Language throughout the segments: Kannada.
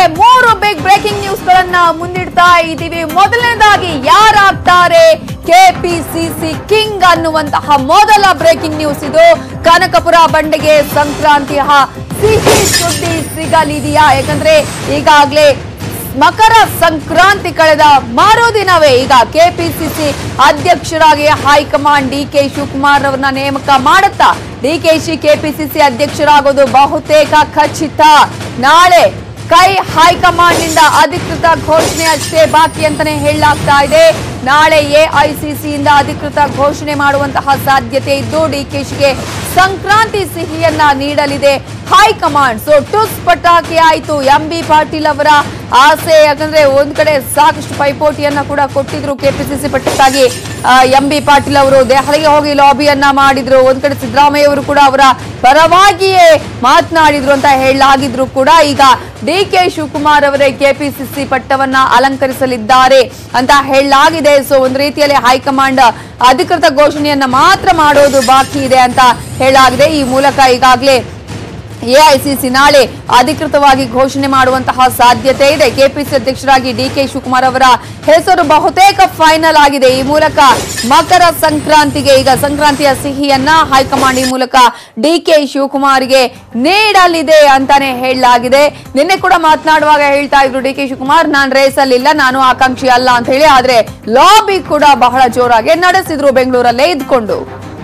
ಮೂರು ಬಿಗ್ ಬ್ರೇಕಿಂಗ್ ನ್ಯೂಸ್ ಗಳನ್ನ ಮುಂದಿಡ್ತಾ ಇದ್ದೀವಿ ಮೊದಲನೇದಾಗಿ ಯಾರಾಗ್ತಾರೆ ಕೆಪಿಸಿಸಿ ಕಿಂಗ್ ಅನ್ನುವಂತಹ ಮೊದಲ ಬ್ರೇಕಿಂಗ್ ನ್ಯೂಸ್ ಇದು ಕನಕಪುರ ಬಂಡೆಗೆ ಸಂಕ್ರಾಂತಿಯ ಸಿಹಿ ಸುದ್ದಿ ಸಿಗಲಿದೆಯಾ ಯಾಕಂದ್ರೆ ಈಗಾಗಲೇ ಮಕರ ಸಂಕ್ರಾಂತಿ ಕಳೆದ ಮರುದಿನವೇ ಈಗ ಕೆಪಿಸಿಸಿ ಅಧ್ಯಕ್ಷರಾಗಿ ಹೈಕಮಾಂಡ್ ಡಿ ಕೆ ಶಿವಕುಮಾರ್ ಅವರನ್ನ ನೇಮಕ ಮಾಡುತ್ತಾ ಡಿಕೆಶಿ ಕೆಪಿಸಿಸಿ ಅಧ್ಯಕ್ಷರಾಗೋದು ಬಹುತೇಕ ಖಚಿತ ನಾಳೆ ಕೈ ಹೈಕಮಾಂಡ್ ನಿಂದ ಅಧಿಕೃತ ಘೋಷಣೆ ಅಷ್ಟೇ ಬಾಕಿ ಅಂತಾನೆ ಹೇಳಲಾಗ್ತಾ ಇದೆ ನಾಳೆ ಎಐಸಿಸಿಯಿಂದ ಅಧಿಕೃತ ಘೋಷಣೆ ಮಾಡುವಂತಹ ಸಾಧ್ಯತೆ ಇದ್ದು ಡಿಕೆಶಿಗೆ ಸಂಕ್ರಾಂತಿ ಸಿಹಿಯನ್ನ ನೀಡಲಿದೆ ಹೈಕಮಾಂಡ್ ಸೊ ಟುಸ್ ಪಟಾಕಿ ಆಯ್ತು ಎಂ ಬಿ ಪಾಟೀಲ್ ಅವರ ಆಸೆ ಯಾಕಂದ್ರೆ ಒಂದ್ ಕಡೆ ಸಾಕಷ್ಟು ಪೈಪೋಟಿಯನ್ನ ಕೂಡ ಕೊಟ್ಟಿದ್ರು ಕೆಪಿಸಿಸಿ ಪಟ್ಟಕ್ಕಾಗಿ ಎಂ ಬಿ ಪಾಟೀಲ್ ಅವರು ದೆಹಲಿಗೆ ಹೋಗಿ ಲಾಬಿಯನ್ನ ಮಾಡಿದ್ರು ಒಂದ್ ಕಡೆ ಸಿದ್ದರಾಮಯ್ಯ ಅವರು ಕೂಡ ಅವರ ಪರವಾಗಿಯೇ ಮಾತನಾಡಿದ್ರು ಅಂತ ಹೇಳಲಾಗಿದ್ರು ಕೂಡ ಈಗ ಡಿ ಕೆ ಶಿವಕುಮಾರ್ ಅವರೇ ಕೆಪಿಸಿಸಿ ಪಟ್ಟವನ್ನ ಅಲಂಕರಿಸಲಿದ್ದಾರೆ ಅಂತ ಹೇಳಲಾಗಿದೆ ಸೊ ಒಂದು ರೀತಿಯಲ್ಲಿ ಹೈಕಮಾಂಡ್ ಅಧಿಕೃತ ಘೋಷಣೆಯನ್ನ ಮಾತ್ರ ಮಾಡೋದು ಬಾಕಿ ಇದೆ ಅಂತ ಹೇಳಲಾಗಿದೆ ಈ ಮೂಲಕ ಈಗಾಗಲೇ ಎಐಸಿಸಿ ನಾಳೆ ಅಧಿಕೃತವಾಗಿ ಘೋಷಣೆ ಮಾಡುವಂತಹ ಸಾಧ್ಯತೆ ಇದೆ ಕೆಪಿಸಿ ಅಧ್ಯಕ್ಷರಾಗಿ ಡಿ ಕೆ ಶಿವಕುಮಾರ್ ಅವರ ಹೆಸರು ಬಹುತೇಕ ಫೈನಲ್ ಆಗಿದೆ ಈ ಮೂಲಕ ಮಕರ ಸಂಕ್ರಾಂತಿಗೆ ಈಗ ಸಂಕ್ರಾಂತಿಯ ಸಿಹಿಯನ್ನ ಹೈಕಮಾಂಡ್ ಈ ಮೂಲಕ ಡಿ ಕೆ ಶಿವಕುಮಾರ್ಗೆ ನೀಡಲಿದೆ ಅಂತಾನೆ ಹೇಳಲಾಗಿದೆ ನಿನ್ನೆ ಕೂಡ ಮಾತನಾಡುವಾಗ ಹೇಳ್ತಾ ಇದ್ರು ಡಿ ಕೆ ಶಿವಕುಮಾರ್ ನಾನ್ ರೇಸ್ ಅಲ್ಲಿ ಇಲ್ಲ ನಾನು ಆಕಾಂಕ್ಷಿ ಅಲ್ಲ ಅಂತ ಹೇಳಿ ಆದ್ರೆ ಲಾಬಿ ಕೂಡ ಬಹಳ ಜೋರಾಗಿ ನಡೆಸಿದ್ರು ಬೆಂಗಳೂರಲ್ಲೇ ಇದ್ಕೊಂಡು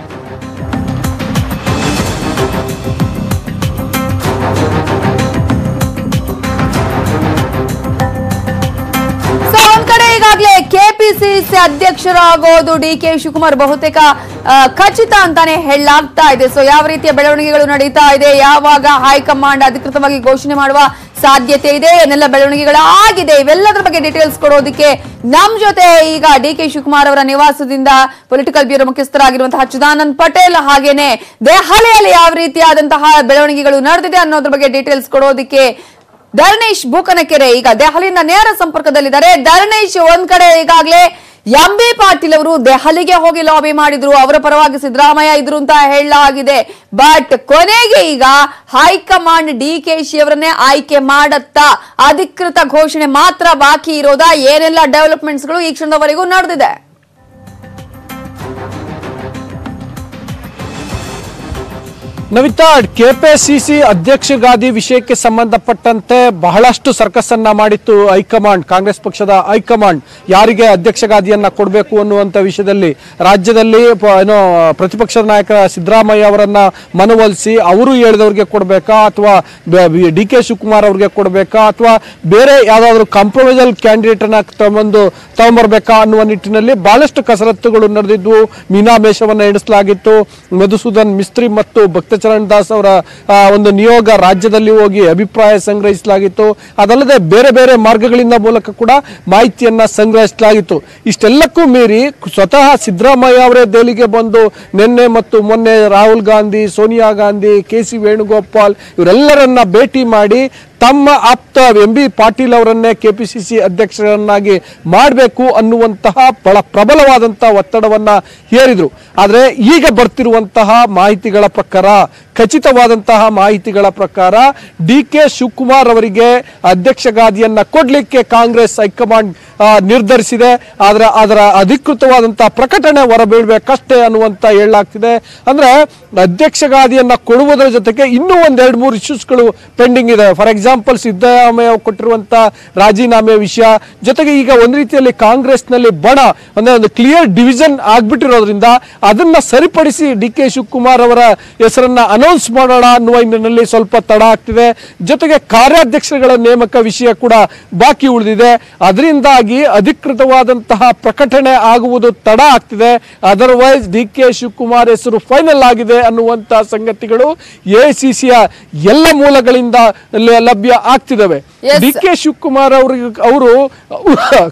ಸೊ ಒಂದ್ ಕಡೆ ಈಗಾಗಲೇ ಕೆಪಿಸಿಸಿ ಅಧ್ಯಕ್ಷರಾಗೋದು ಡಿ ಕೆ ಶಿವಕುಮಾರ್ ಬಹುತೇಕ ಆ, ಖಚಿತ ಅಂತಾನೆ ಹೇಳಲಾಗ್ತಾ ಇದೆ ಸೊ ಯಾವ ರೀತಿಯ ಬೆಳವಣಿಗೆಗಳು ನಡೀತಾ ಇದೆ ಯಾವಾಗ ಹೈಕಮಾಂಡ್ ಅಧಿಕೃತವಾಗಿ ಘೋಷಣೆ ಮಾಡುವ ಸಾಧ್ಯತೆ ಇದೆ ಏನೆಲ್ಲ ಬೆಳವಣಿಗೆಗಳು ಆಗಿದೆ ಇವೆಲ್ಲದರ ಬಗ್ಗೆ ಡೀಟೇಲ್ಸ್ ಕೊಡೋದಕ್ಕೆ ನಮ್ ಜೊತೆ ಈಗ ಡಿ ಕೆ ಶಿವಕುಮಾರ್ ಅವರ ನಿವಾಸದಿಂದ ಪೊಲಿಟಿಕಲ್ ಬ್ಯೂರೋ ಮುಖ್ಯಸ್ಥರಾಗಿರುವಂತಹ ಚಿದಾನಂದ್ ಪಟೇಲ್ ಹಾಗೇನೆ ದೆಹಲಿಯಲ್ಲಿ ಯಾವ ರೀತಿಯಾದಂತಹ ಬೆಳವಣಿಗೆಗಳು ನಡೆದಿದೆ ಅನ್ನೋದ್ರ ಬಗ್ಗೆ ಡೀಟೇಲ್ಸ್ ಕೊಡೋದಕ್ಕೆ ಧರಣೇಶ್ ಬೂಕನಕೆರೆ ಈಗ ದೆಹಲಿಯಿಂದ ನೇರ ಸಂಪರ್ಕದಲ್ಲಿದ್ದಾರೆ ಧರಣೇಶ್ ಒಂದ್ ಕಡೆ ಈಗಾಗಲೇ ಎಂ ಬಿ ಪಾಟೀಲ್ ಅವರು ದೆಹಲಿಗೆ ಹೋಗಿ ಲಾಬಿ ಮಾಡಿದ್ರು ಅವರ ಪರವಾಗಿ ಸಿದ್ದರಾಮಯ್ಯ ಇದ್ರು ಅಂತ ಹೇಳಲಾಗಿದೆ ಬಟ್ ಕೊನೆಗೆ ಈಗ ಹೈಕಮಾಂಡ್ ಡಿ ಕೆ ಶಿ ಅವರನ್ನೇ ಆಯ್ಕೆ ಮಾಡತ್ತಾ ಅಧಿಕೃತ ಘೋಷಣೆ ಮಾತ್ರ ಬಾಕಿ ಇರೋದಾ ಏನೆಲ್ಲ ಡೆವಲಪ್ಮೆಂಟ್ಸ್ ಗಳು ಈ ಕ್ಷಣದವರೆಗೂ ನಡೆದಿದೆ ನವಿತಾ ಕೆಪಿಸಿಸಿ ಅಧ್ಯಕ್ಷ ಗಾದಿ ವಿಷಯಕ್ಕೆ ಸಂಬಂಧಪಟ್ಟಂತೆ ಬಹಳಷ್ಟು ಸರ್ಕಸ್ ಅನ್ನ ಮಾಡಿತ್ತು ಹೈಕಮಾಂಡ್ ಕಾಂಗ್ರೆಸ್ ಪಕ್ಷದ ಹೈಕಮಾಂಡ್ ಯಾರಿಗೆ ಅಧ್ಯಕ್ಷ ಗಾದಿಯನ್ನ ಕೊಡಬೇಕು ಅನ್ನುವಂತ ವಿಷಯದಲ್ಲಿ ರಾಜ್ಯದಲ್ಲಿ ಪ- ಏನೋ ಪ್ರತಿಪಕ್ಷದ ನಾಯಕ ಸಿದ್ದರಾಮಯ್ಯ ಅವರನ್ನ ಮನವೊಲಿಸಿ ಅವರು ಹೇಳಿದವ್ರಿಗೆ ಕೊಡಬೇಕಾ ಅಥವಾ ಡಿ ಕೆ ಶಿವಕುಮಾರ್ ಅವ್ರಿಗೆ ಕೊಡಬೇಕಾ ಅಥವಾ ಬೇರೆ ಯಾವ್ದಾದ್ರು ಕಾಂಪ್ರಮೈಸಲ್ ಕ್ಯಾಂಡಿಡೇಟ್ ಅನ್ನ ತಗೊಂಡು ತಗೊಂಬರ್ಬೇಕಾ ಅನ್ನುವ ನಿಟ್ಟಿನಲ್ಲಿ ಬಹಳಷ್ಟು ಕಸರತ್ತುಗಳು ನಡೆದಿದ್ವು ಮೀನಾಮೇಷವನ್ನ ಎಣಿಸಲಾಗಿತ್ತು ಮಧುಸೂದನ್ ಮಿಸ್ತ್ರಿ ಮತ್ತು ಭಕ್ತಚರಣ್ ದಾಸ್ ಅವರ ಆ, ಒಂದು ನಿಯೋಗ ರಾಜ್ಯದಲ್ಲಿ ಹೋಗಿ ಅಭಿಪ್ರಾಯ ಸಂಗ್ರಹಿಸಲಾಗಿತ್ತು ಅದಲ್ಲದೆ ಬೇರೆ ಬೇರೆ ಮಾರ್ಗಗಳಿಂದ ಮೂಲಕ ಕೂಡ ಮಾಹಿತಿಯನ್ನ ಸಂಗ್ರಹಿಸಲಾಗಿತ್ತು ಇಷ್ಟೆಲ್ಲಕ್ಕೂ ಮೀರಿ ಸ್ವತಃ ಸಿದ್ದರಾಮಯ್ಯ ಅವರೇ ದೆಹಲಿಗೆ ಬಂದು ನಿನ್ನೆ ಮತ್ತು ಮೊನ್ನೆ ರಾಹುಲ್ ಗಾಂಧಿ ಸೋನಿಯಾ ಗಾಂಧಿ ಕೆ ಸಿ ವೇಣುಗೋಪಾಲ್ ಇವರೆಲ್ಲರನ್ನ ಭೇಟಿ ಮಾಡಿ ತಮ್ಮ ಆಪ್ತ ಎಂ ಬಿ ಪಾಟೀಲ್ ಅವರನ್ನೇ ಕೆಪಿಸಿಸಿ ಅಧ್ಯಕ್ಷರನ್ನಾಗಿ ಮಾಡಬೇಕು ಅನ್ನುವಂತಹ ಬಹಳ ಪ್ರಬಲವಾದಂತಹ ಒತ್ತಡವನ್ನ ಹೇರಿದ್ರು ಆದರೆ ಈಗ ಬರ್ತಿರುವಂತಹ ಮಾಹಿತಿಗಳ ಪ್ರಕಾರ ಖಚಿತವಾದಂತಹ ಮಾಹಿತಿಗಳ ಪ್ರಕಾರ ಡಿ ಕೆ ಶಿವಕುಮಾರ್ ಅವರಿಗೆ ಅಧ್ಯಕ್ಷ ಗಾದಿಯನ್ನ ಕೊಡ್ಲಿಕ್ಕೆ ಕಾಂಗ್ರೆಸ್ ಹೈಕಮಾಂಡ್ ಆ, ನಿರ್ಧರಿಸಿದೆ ಆದ್ರೆ ಅದರ ಅಧಿಕೃತವಾದಂತಹ ಪ್ರಕಟಣೆ ಹೊರಬೀಳ್ಬೇಕಷ್ಟೇ ಅನ್ನುವಂತ ಹೇಳಲಾಗ್ತಿದೆ ಅಂದ್ರೆ ಅಧ್ಯಕ್ಷ ಗಾದಿಯನ್ನ ಕೊಡುವುದರ ಜೊತೆಗೆ ಇನ್ನೂ ಒಂದ್ ಎರಡ್ ಮೂರು ಇಶ್ಯೂಸ್ಗಳು ಪೆಂಡಿಂಗ್ ಇದೆ ಫಾರ್ ಎಕ್ಸಾಂಪಲ್ ಸಿದ್ದರಾಮಯ್ಯ ಕೊಟ್ಟಿರುವಂತ ರಾಜೀನಾಮೆ ವಿಷಯ ಜೊತೆಗೆ ಈಗ ಒಂದ್ ರೀತಿಯಲ್ಲಿ ಕಾಂಗ್ರೆಸ್ನಲ್ಲಿ ಬಣ ಅಂದ್ರೆ ಒಂದು ಕ್ಲಿಯರ್ ಡಿವಿಷನ್ ಆಗ್ಬಿಟ್ಟಿರೋದ್ರಿಂದ ಅದನ್ನ ಸರಿಪಡಿಸಿ ಡಿ ಕೆ ಶಿವಕುಮಾರ್ ಅವರ ಹೆಸರನ್ನ ಅನೌನ್ಸ್ ಮಾಡೋಣ ಅನ್ನುವ ಹಿನ್ನೆಲೆಯಲ್ಲಿ ಸ್ವಲ್ಪ ತಡ ಆಗ್ತಿದೆ ಜೊತೆಗೆ ಕಾರ್ಯಾಧ್ಯಕ್ಷರುಗಳ ನೇಮಕ ವಿಷಯ ಕೂಡ ಬಾಕಿ ಉಳಿದಿದೆ ಅದರಿಂದಾಗಿ ಅಧಿಕೃತವಾದಂತಹ ಪ್ರಕಟಣೆ ಆಗುವುದು ತಡ ಆಗ್ತಿದೆ ಅದರ್ವೈಸ್ ಡಿ ಕೆ ಶಿವಕುಮಾರ್ ಹೆಸರು ಫೈನಲ್ ಆಗಿದೆ ಅನ್ನುವಂತಹ ಸಂಗತಿಗಳು ಎಸಿಸಿಯ ಎಲ್ಲ ಮೂಲಗಳಿಂದ ಲ- ಲಭ್ಯ ಆಗ್ತಿದ್ದಾವೆ Yes. ಡಿ ಕೆ ಶಿವಕುಮಾರ್ ಅವ್ರಿಗೆ ಅವರು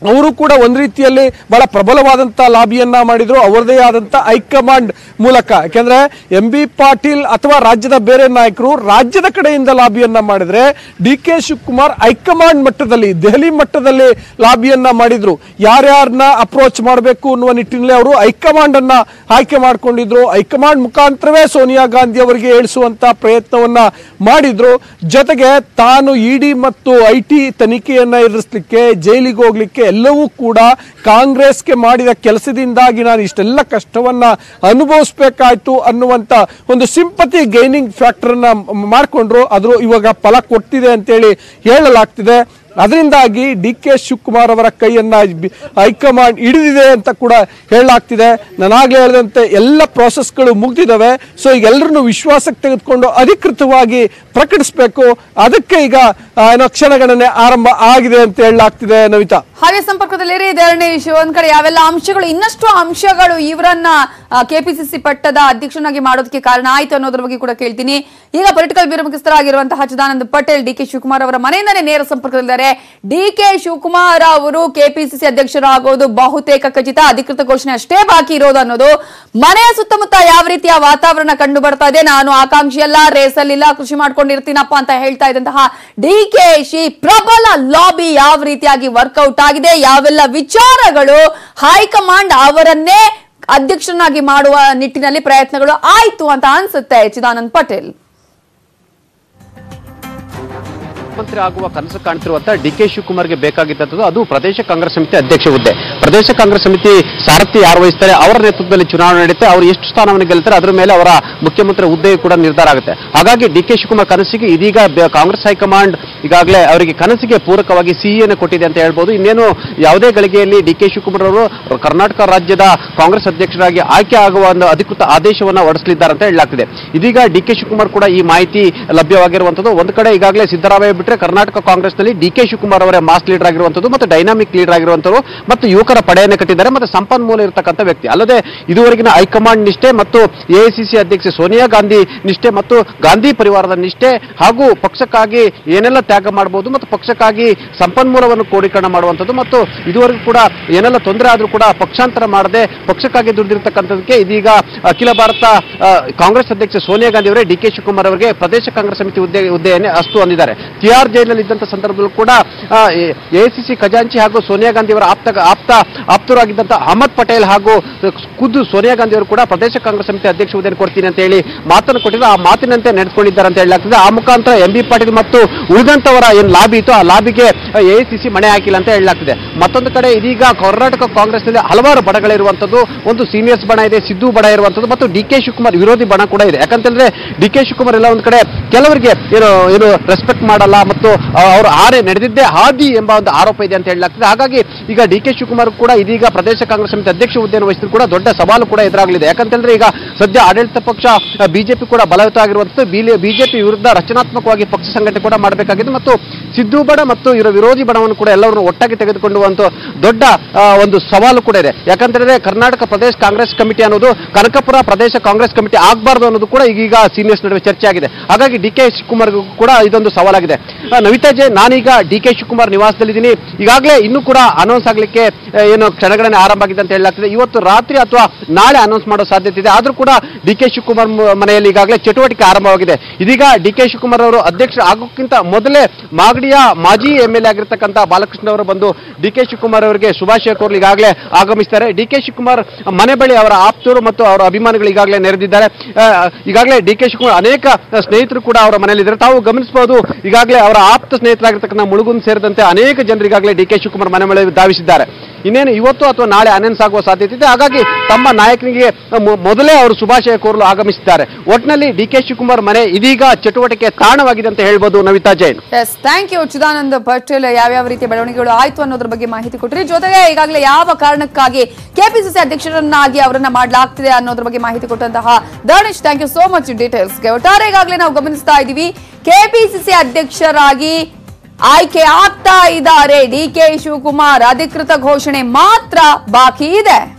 ಅವರು ಕೂಡ ಒಂದ್ ರೀತಿಯಲ್ಲಿ ಬಹಳ ಪ್ರಬಲವಾದಂತ ಲಾಬಿಯನ್ನ ಮಾಡಿದ್ರು ಅವರದೇ ಆದಂತ ಹೈಕಮಾಂಡ್ ಮೂಲಕ ಯಾಕೆಂದ್ರೆ ಎಂ ಬಿ ಪಾಟೀಲ್ ಅಥವಾ ರಾಜ್ಯದ ಬೇರೆ ನಾಯಕರು ರಾಜ್ಯದ ಕಡೆಯಿಂದ ಲಾಬಿಯನ್ನ ಮಾಡಿದ್ರೆ ಡಿ ಕೆ ಶಿವಕುಮಾರ್ ಹೈಕಮಾಂಡ್ ಮಟ್ಟದಲ್ಲಿ ದೆಹಲಿ ಮಟ್ಟದಲ್ಲಿ ಲಾಬಿಯನ್ನ ಮಾಡಿದ್ರು ಯಾರ್ಯಾರನ್ನ ಅಪ್ರೋಚ್ ಮಾಡಬೇಕು ಅನ್ನುವ ನಿಟ್ಟಿನಲ್ಲಿ ಅವರು ಹೈಕಮಾಂಡ್ ಅನ್ನ ಆಯ್ಕೆ ಮಾಡ್ಕೊಂಡಿದ್ರು ಹೈಕಮಾಂಡ್ ಮುಖಾಂತರವೇ ಸೋನಿಯಾ ಗಾಂಧಿ ಅವರಿಗೆ ಹೇಳಿಸುವಂತ ಪ್ರಯತ್ನವನ್ನ ಮಾಡಿದ್ರು ಜೊತೆಗೆ ತಾನು ಇಡಿ ಮತ್ತು ಐ ಟಿ ತನಿಖೆಯನ್ನ ಎದುರಿಸಲಿಕ್ಕೆ ಜೈಲಿಗೆ ಹೋಗ್ಲಿಕ್ಕೆ ಎಲ್ಲವೂ ಕೂಡ ಕಾಂಗ್ರೆಸ್ಗೆ ಮಾಡಿದ ಕೆಲಸದಿಂದಾಗಿ ನಾನು ಇಷ್ಟೆಲ್ಲ ಕಷ್ಟವನ್ನ ಅನುಭವಿಸ್ಬೇಕಾಯ್ತು ಅನ್ನುವಂತ ಒಂದು ಸಿಂಪತಿ ಗೈನಿಂಗ್ ಫ್ಯಾಕ್ಟರ್ ಅನ್ನ ಮಾಡ್ಕೊಂಡ್ರು ಅದು ಇವಾಗ ಫಲ ಕೊಡ್ತಿದೆ ಅಂತೇಳಿ ಹೇಳಲಾಗ್ತಿದೆ ಅದರಿಂದಾಗಿ ಡಿ ಕೆ ಶಿವಕುಮಾರ್ ಅವರ ಕೈಯನ್ನ ಬಿ- ಹೈಕಮಾಂಡ್ ಹಿಡಿದಿದೆ ಅಂತ ಕೂಡ ಹೇಳಲಾಗ್ತಿದೆ ನಾನಾಗ್ಲೇ ಹೇಳಿದಂತೆ ಎಲ್ಲ ಪ್ರಾಸೆಸ್ಗಳು ಮುಗ್ದಿದ್ದಾವೆ ಸೊ ಈಗ ಎಲ್ಲರನ್ನು ವಿಶ್ವಾಸಕ್ಕೆ ತೆಗೆದುಕೊಂಡು ಅಧಿಕೃತವಾಗಿ ಪ್ರಕಟಿಸಬೇಕು ಅದಕ್ಕೆ ಈಗ ಆ, ಏನೋ ಕ್ಷಣಗಣನೆ ಆರಂಭ ಆಗಿದೆ ಅಂತ ಹೇಳಲಾಗ್ತಿದೆ ನವಿತಾ ಹಾಗೆ ಸಂಪರ್ಕದಲ್ಲಿರಿ ಧರಣೇಶ್ ಒಂದ್ ಕಡೆ ಯಾವೆಲ್ಲ ಅಂಶಗಳು ಇನ್ನಷ್ಟು ಅಂಶಗಳು ಇವರನ್ನ ಕೆಪಿಸಿಸಿ ಪಟ್ಟದ ಅಧ್ಯಕ್ಷನಾಗಿ ಮಾಡೋದಕ್ಕೆ ಕಾರಣ ಆಯ್ತು ಅನ್ನೋದ್ರ ಬಗ್ಗೆ ಕೂಡ ಕೇಳ್ತೀನಿ ಈಗ ಪೊಲಿಟಿಕಲ್ ಬ್ಯೂರೋ ಮುಖ್ಯಸ್ಥರಾಗಿರುವಂತಹ ಚಿದಾನಂದ ಪಟೇಲ್ ಡಿ ಕೆ ಶಿವಕುಮಾರ್ ಅವರ ಮನೆಯಿಂದನೇ ನೇರ ಸಂಪರ್ಕದಲ್ಲಿದ್ದಾರೆ ಡಿ ಕೆ ಶಿವಕುಮಾರ್ ಅವರು ಕೆಪಿಸಿಸಿ ಅಧ್ಯಕ್ಷರಾಗೋದು ಬಹುತೇಕ ಖಚಿತ ಅಧಿಕೃತ ಘೋಷಣೆ ಅಷ್ಟೇ ಬಾಕಿ ಇರೋದು ಅನ್ನೋದು ಮನೆಯ ಸುತ್ತಮುತ್ತ ಯಾವ ರೀತಿಯ ವಾತಾವರಣ ಕಂಡು ಬರ್ತಾ ಇದೆ ನಾನು ಆಕಾಂಕ್ಷಿ ಅಲ್ಲ ರೇಸಲ್ಲಿಲ್ಲ ಕೃಷಿ ಮಾಡ್ಕೊಂಡಿರ್ತೀನಪ್ಪ ಅಂತ ಹೇಳ್ತಾ ಇದ್ದಂತಹ ಡಿ ಕೆ ಶಿ ಪ್ರಬಲ ಲಾಬಿ ಯಾವ ರೀತಿಯಾಗಿ ವರ್ಕೌಟ್ ಆಗಿದೆ ಯಾವೆಲ್ಲ ವಿಚಾರಗಳು ಹೈಕಮಾಂಡ್ ಅವರನ್ನೇ ಅಧ್ಯಕ್ಷನಾಗಿ ಮಾಡುವ ನಿಟ್ಟಿನಲ್ಲಿ ಪ್ರಯತ್ನಗಳು ಆಯ್ತು ಅಂತ ಅನ್ಸುತ್ತೆ ಚಿದಾನಂದ್ ಪಟೇಲ್ ಮುಖ್ಯಮಂತ್ರಿ ಆಗುವ ಕನಸು ಕಾಣ್ತಿರುವಂತ ಡಿ ಕೆ ಶಿವಕುಮಾರ್ಗೆ ಬೇಕಾಗಿದ್ದಂಥದ್ದು ಅದು ಪ್ರದೇಶ ಕಾಂಗ್ರೆಸ್ ಸಮಿತಿ ಅಧ್ಯಕ್ಷ ಹುದ್ದೆ ಪ್ರದೇಶ ಕಾಂಗ್ರೆಸ್ ಸಮಿತಿ ಸಾರಥಿ ಯಾರು ವಹಿಸ್ತಾರೆ ಅವರ ನೇತೃತ್ವದಲ್ಲಿ ಚುನಾವಣೆ ನಡೆಯುತ್ತೆ ಅವರು ಎಷ್ಟು ಸ್ಥಾನವನ್ನು ಗೆಲ್ತಾರೆ ಅದರ ಮೇಲೆ ಅವರ ಮುಖ್ಯಮಂತ್ರಿ ಹುದ್ದೆಯು ಕೂಡ ನಿರ್ಧಾರ ಆಗುತ್ತೆ ಹಾಗಾಗಿ ಡಿ ಕೆ ಶಿವಕುಮಾರ್ ಕನಸಿಗೆ ಇದೀಗ ಬೆ- ಕಾಂಗ್ರೆಸ್ ಹೈಕಮಾಂಡ್ ಈಗಾಗಲೇ ಅವರಿಗೆ ಕನಸಿಗೆ ಪೂರಕವಾಗಿ ಸಿಹಿಯನ್ನು ಕೊಟ್ಟಿದೆ ಅಂತ ಹೇಳ್ಬೋದು ಇನ್ನೇನು ಯಾವುದೇ ಗಳಿಗೆಯಲ್ಲಿ ಡಿ ಕೆ ಶಿವಕುಮಾರ್ ಅವರು ಕರ್ನಾಟಕ ರಾಜ್ಯದ ಕಾಂಗ್ರೆಸ್ ಅಧ್ಯಕ್ಷರಾಗಿ ಆಯ್ಕೆ ಆಗುವ ಒಂದು ಅಧಿಕೃತ ಆದೇಶವನ್ನು ಹೊರಡಿಸಲಿದ್ದಾರೆ ಅಂತ ಹೇಳಲಾಗ್ತಿದೆ ಇದೀಗ ಡಿ ಕೆ ಶಿವಕುಮಾರ್ ಕೂಡ ಈ ಮಾಹಿತಿ ಲಭ್ಯವಾಗಿರುವಂತದ್ದು ಒಂದು ಕಡೆ ಈಗಾಗಲೇ ಸಿದ್ದರಾಮಯ್ಯ ಬಿಟ್ಟರೆ ಕರ್ನಾಟಕ ಕಾಂಗ್ರೆಸ್ನಲ್ಲಿ ಡಿ ಕೆ ಶಿವಕುಮಾರ್ ಅವರೇ ಮಾಸ್ ಲೀಡರ್ ಆಗಿರುವಂತದ್ದು ಮತ್ತು ಡೈನಾಮಿಕ್ ಲೀಡರ್ ಆಗಿರುವಂತವರು ಮತ್ತು ಯುವಕರ ಪಡೆಯನ್ನು ಕಟ್ಟಿದ್ದಾರೆ ಮತ್ತು ಸಂಪನ್ಮೂಲ ಇರತಕ್ಕಂಥ ವ್ಯಕ್ತಿ ಅಲ್ಲದೆ ಇದುವರೆಗಿನ ಹೈಕಮಾಂಡ್ ನಿಷ್ಠೆ ಮತ್ತು ಎಐಸಿಸಿ ಅಧ್ಯಕ್ಷೆ ಸೋನಿಯಾ ಗಾಂಧಿ ನಿಷ್ಠೆ ಮತ್ತು ಗಾಂಧಿ ಪರಿವಾರದ ನಿಷ್ಠೆ ಹಾಗೂ ಪಕ್ಷಕ್ಕಾಗಿ ಏನೆಲ್ಲ ತ್ಯಾಗ ಮಾಡಬಹುದು ಮತ್ತು ಪಕ್ಷಕ್ಕಾಗಿ ಸಂಪನ್ಮೂಲವನ್ನು ಕ್ರೋಢೀಕರಣ ಮಾಡುವಂಥದ್ದು ಮತ್ತು ಇದುವರೆಗೂ ಕೂಡ ಏನೆಲ್ಲ ತೊಂದರೆ ಆದರೂ ಕೂಡ ಪಕ್ಷಾಂತರ ಮಾಡದೆ ಪಕ್ಷಕ್ಕಾಗಿ ದುಡಿದಿರ್ತಕ್ಕಂಥದಕ್ಕೆ ಇದೀಗ ಅಖಿಲ ಭಾರತ ಆ, ಕಾಂಗ್ರೆಸ್ ಅಧ್ಯಕ್ಷೆ ಸೋನಿಯಾ ಗಾಂಧಿ ಅವರೇ ಡಿ ಕೆ ಶಿವಕುಮಾರ್ ಅವರಿಗೆ ಪ್ರದೇಶ ಕಾಂಗ್ರೆಸ್ ಸಮಿತಿ ಹುದ್ದೆ ಹುದ್ದೆಯನ್ನೇ ಅಸ್ತು ಅಂದಿದ್ದಾರೆ ತಿಹಾರ್ ಜೈಲಿನಲ್ಲಿ ಇದ್ದಂಥ ಸಂದರ್ಭದಲ್ಲೂ ಕೂಡ ಎಐಸಿಸಿ ಖಜಾಂಚಿ ಹಾಗೂ ಸೋನಿಯಾ ಗಾಂಧಿ ಅವರ ಆಪ್ತ ಆಪ್ತ ಆಪ್ತರಾಗಿದ್ದಂಥ ಅಹಮದ್ ಪಟೇಲ್ ಹಾಗೂ ಖುದ್ದು ಸೋನಿಯಾ ಗಾಂಧಿ ಅವರು ಕೂಡ ಪ್ರದೇಶ ಕಾಂಗ್ರೆಸ್ ಸಮಿತಿ ಅಧ್ಯಕ್ಷ ಹುದ್ದೆಯನ್ನು ಕೊಡ್ತೀನಿ ಅಂತ ಹೇಳಿ ಮಾತನ್ನು ಕೊಟ್ಟಿದ್ರು ಆ ಮಾತಿನಂತೆ ನಡೆದುಕೊಂಡಿದ್ದಾರೆ ಅಂತ ಹೇಳಲಾಗ್ತದೆ ಆ ಮುಖಾಂತರ ಎಂ ಬಿ ಪಾಟೀಲ್ ಮತ್ತು ಉಳಿದಂತವರ ಏನು ಲಾಬಿ ಇತ್ತು ಆ ಲಾಬಿಗೆ ಎಐಸಿಸಿ ಮಣೆ ಹಾಕಿಲ್ಲ ಅಂತ ಹೇಳಲಾಗ್ತಿದೆ ಮತ್ತೊಂದು ಕಡೆ ಇದೀಗ ಕರ್ನಾಟಕ ಕಾಂಗ್ರೆಸ್ನಲ್ಲಿ ಹಲವಾರು ಬಣಗಳಿರುವಂತದ್ದು ಒಂದು ಸೀನಿಯರ್ಸ್ ಬಣ ಇದೆ ಸಿದ್ದು ಬಣ ಇರುವಂತದ್ದು ಮತ್ತು ಡಿ ಕೆ ಶಿವಕುಮಾರ್ ವಿರೋಧಿ ಬಣ ಕೂಡ ಇದೆ ಯಾಕಂತಂದ್ರೆ ಡಿ ಕೆ ಶಿವಕುಮಾರ್ ಎಲ್ಲ ಒಂದು ಕಡೆ ಕೆಲವರಿಗೆ ಏನು ಏನು ರೆಸ್ಪೆಕ್ಟ್ ಮಾಡಲ್ಲ ಮತ್ತು ಅವರು ಆರೆ ನಡೆದಿದ್ದೇ ಹಾದಿ ಎಂಬ ಒಂದು ಆರೋಪ ಇದೆ ಅಂತ ಹೇಳಲಾಗ್ತದೆ ಹಾಗಾಗಿ ಈಗ ಡಿ ಕೆ ಶಿವಕುಮಾರ್ ಕೂಡ ಇದೀಗ ಪ್ರದೇಶ ಕಾಂಗ್ರೆಸ್ ಸಮಿತಿ ಅಧ್ಯಕ್ಷ ಹುದ್ದೆಯನ್ನು ವಹಿಸಿದ್ರು ಕೂಡ ದೊಡ್ಡ ಸವಾಲು ಕೂಡ ಎದುರಾಗಲಿದೆ ಯಾಕಂತಂದ್ರೆ ಈಗ ಸದ್ಯ ಆಡಳಿತ ಪಕ್ಷ ಬಿಜೆಪಿ ಕೂಡ ಬಲಯುತ ಆಗಿರುವಂಥದ್ದು ಬಿಜೆಪಿ ವಿರುದ್ಧ ರಚನಾತ್ಮಕವಾಗಿ ಪಕ್ಷ ಸಂಘಟನೆ ಕೂಡ ಮಾಡಬೇಕಾಗಿದೆ ಮತ್ತು ಸಿದ್ದು ಬಣ ಮತ್ತು ಇವರ ವಿರೋಧಿ ಬಣವನ್ನು ಕೂಡ ಎಲ್ಲರನ್ನು ಒಟ್ಟಾಗಿ ತೆಗೆದುಕೊಳ್ಳುವಂತ ದೊಡ್ಡ ಆ, ಒಂದು ಸವಾಲು ಕೂಡ ಇದೆ ಯಾಕಂತಂದ್ರೆ ಕರ್ನಾಟಕ ಪ್ರದೇಶ ಕಾಂಗ್ರೆಸ್ ಕಮಿಟಿ ಅನ್ನೋದು ಕನಕಪುರ ಪ್ರದೇಶ ಕಾಂಗ್ರೆಸ್ ಕಮಿಟಿ ಆಗಬಾರ್ದು ಅನ್ನೋದು ಕೂಡ ಈಗೀಗ ಸೀನಿಯರ್ಸ್ ನಡುವೆ ಚರ್ಚೆ ಆಗಿದೆ ಹಾಗಾಗಿ ಡಿ ಕೆ ಶಿವಕುಮಾರ್ ಕೂಡ ಇದೊಂದು ಸವಾಲಾಗಿದೆ ಆ, ನವಿತಾ ಜೆ ನಾನೀಗ ಡಿ ಕೆ ಶಿವಕುಮಾರ್ ನಿವಾಸದಲ್ಲಿದ್ದೀನಿ ಈಗಾಗಲೇ ಇನ್ನೂ ಕೂಡ ಅನೌನ್ಸ್ ಆಗಲಿಕ್ಕೆ ಆ, ಏನು ಕ್ಷಣಗಣನೆ ಆರಂಭ ಆಗಿದೆ ಅಂತ ಹೇಳಲಾಗ್ತದೆ ಇವತ್ತು ರಾತ್ರಿ ಅಥವಾ ನಾಳೆ ಅನೌನ್ಸ್ ಮಾಡೋ ಸಾಧ್ಯತೆ ಇದೆ ಆದ್ರೂ ಕೂಡ ಡಿ ಕೆ ಶಿವಕುಮಾರ್ ಮ- ಮನೆಯಲ್ಲಿ ಈಗಾಗಲೇ ಚಟುವಟಿಕೆ ಆರಂಭವಾಗಿದೆ ಇದೀಗ ಡಿ ಕೆ ಶಿವಕುಮಾರ್ ಅವರು ಅಧ್ಯಕ್ಷ ಆಗೋಕ್ಕಿಂತ ಮೊದಲೇ ಮಾಗಡಿಯ ಮಾಜಿ ಎಂ ಎಲ್ ಎ ಆಗಿರ್ತಕ್ಕಂಥ ಬಾಲಕೃಷ್ಣ ಅವರು ಬಂದು ಡಿ ಕೆ ಶಿವಕುಮಾರ್ ಅವರಿಗೆ ಶುಭಾಶಯ ಕೋರಲು ಈಗಾಗಲೇ ಆಗಮಿಸ್ತಾರೆ ಡಿ ಕೆ ಶಿವಕುಮಾರ್ ಮನೆ ಬಳಿ ಅವರ ಆಪ್ತರು ಮತ್ತು ಅವರ ಅಭಿಮಾನಿಗಳು ಈಗಾಗಲೇ ನೆರೆದಿದ್ದಾರೆ ಆ, ಈಗಾಗಲೇ ಡಿ ಕೆ ಶಿವಕುಮಾರ್ ಅನೇಕ ಸ್ನೇಹಿತರು ಕೂಡ ಅವರ ಮನೆಯಲ್ಲಿದ್ದಾರೆ ತಾವು ಗಮನಿಸಬಹುದು ಈಗಾಗಲೇ ಅವರ ಆಪ್ತ ಸ್ನೇಹಿತರಾಗಿರ್ತಕ್ಕಂಥ ಮುಳುಗುಂದ್ ಸೇರಿದಂತೆ ಅನೇಕ ಜನರು ಈಗಾಗಲೇ ಡಿ ಕೆ ಶಿವಕುಮಾರ್ ಮನೆ ಮೇಲೆ ಧಾವಿಸಿದ್ದಾರೆ ಇನ್ನೇನು ಇವತ್ತು ಅಥವಾ ನಾಳೆ ಅನೌನ್ಸ್ ಆಗುವ ಸಾಧ್ಯತೆ ಇದೆ ಹಾಗಾಗಿ ತಮ್ಮ ನಾಯಕನಿಗೆ ಮೊ- ಮೊದಲೇ ಅವರು ಶುಭಾಶಯ ಕೋರಲು ಆಗಮಿಸಿದ್ದಾರೆ ಒಟ್ಟಿನಲ್ಲಿ ಡಿ ಕೆ ಶಿವಕುಮಾರ್ ಮನೆ ಇದೀಗ ಚಟುವಟಿಕೆ ತಾಣವಾಗಿದೆ ಅಂತ ಹೇಳ್ಬೋದು Navita Jain yes thank you Chidanand Patel ಯಾವ್ಯಾವ ರೀತಿಯ ಬೆಳವಣಿಗೆಗಳು ಆಯ್ತು ಅನ್ನೋದ್ರ ಬಗ್ಗೆ ಮಾಹಿತಿ ಕೊಟ್ಟರಿ ಜೊತೆಗೆ ಈಗಾಗಲೇ ಯಾವ ಕಾರಣಕ್ಕಾಗಿ ಕೆಪಿಸಿಸಿ ಅಧ್ಯಕ್ಷರನ್ನಾಗಿ ಅವರನ್ನ ಮಾಡಲಾಗ್ತಿದೆ ಅನ್ನೋದ್ರ ಬಗ್ಗೆ ಮಾಹಿತಿ ಕೊಟ್ಟಂತಹ Dharnesh thank you so much ಡೀಟೇಲ್ಸ್ಗೆ ಒಟ್ಟಾರೆ ಈಗಾಗಲೇ ನಾವು ಗಮನಿಸ್ತಾ ಇದ್ದೀವಿ ಕೆಪಿಸಿಸಿ ಅಧ್ಯಕ್ಷರಾಗಿ ಆಯ್ಕೆ ಆಗ್ತಾ ಇದ್ದಾರೆ ಡಿ ಕೆ ಶಿವಕುಮಾರ್ ಅಧಿಕೃತ ಘೋಷಣೆ ಮಾತ್ರ ಬಾಕಿ ಇದೆ